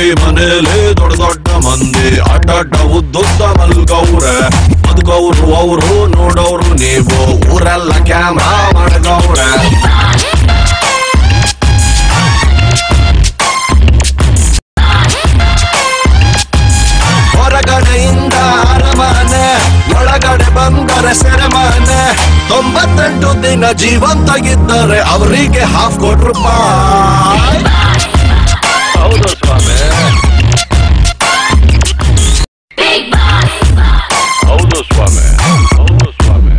ಮನೇಲಿ ದೊಡ್ಡ ದೊಡ್ಡ ಮಂದಿ ಅಡ್ಡಡ್ಡ ಉದ್ದುದ್ದ ಮಲ್ಗವ್ರೆ ಬದುಕವ್ರು ಅವ್ರು ನೋಡೋರು ನೀವು ಊರೆಲ್ಲ ಕ್ಯಾಮ್ರಾ ಮಾಡ್ಗವ್ರೆ ಹೊರಗಡೆಯಿಂದ ಅರಮನೆ ಒಳಗಡೆ ಬಂದರೆ ಸೆರೆಮನೆ ತೊಂಬತ್ತೆಂಟು ದಿನ ಜೀವಂತಾಗಿದ್ದರೆ ಅವರಿಗೆ ಹಾಫ್ ಕೋಟಿ ರೂಪಾಯಿ ಹೌದು ಸ್ವಾಮಿ ಹೌದು ಸ್ವಾಮಿ ಹೌದು ಸ್ವಾಮಿ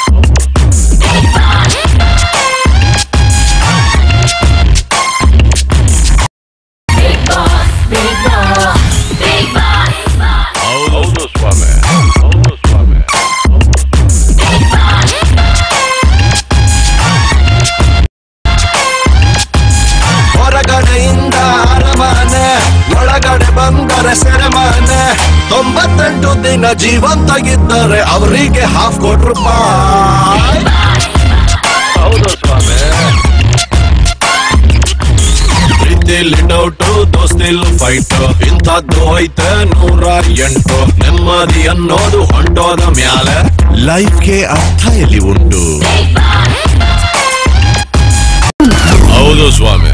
ಹೌದು ಸ್ವಾಮಿ ಹೌದು ಸ್ವಾಮಿ ಹೊರಗಡೆಯಿಂದ ಅರಮನೆ ಒಳಗಡೆ ಬಂದರೆ ಸೆರೆಮನೆ ತೊಂಬತ್ತೆಂಟು ದಿನ ಜೀವಂತಾಗಿದ್ದರೆ ಅವರಿಗೆ ಹಾಫ್ ಕೋಟಿ ರೂಪಾಯಿ ಹೌದು ಸ್ವಾಮಿ ಪ್ರೀತಿಲಿ ಡೌಟು ದೋಸ್ತಿಲ್ ಫೈಟ್ ಇಂಥದ್ದು ಐತೆ ನೂರ ಎಂಟು ನೆಮ್ಮದಿ ಅನ್ನೋದು ಹೊಂಟೋದ ಮ್ಯಾಲೆ ಲೈಫ್ಗೆ ಅರ್ಥ ಎಲ್ಲಿ ಉಂಟು ಹೌದು ಸ್ವಾಮಿ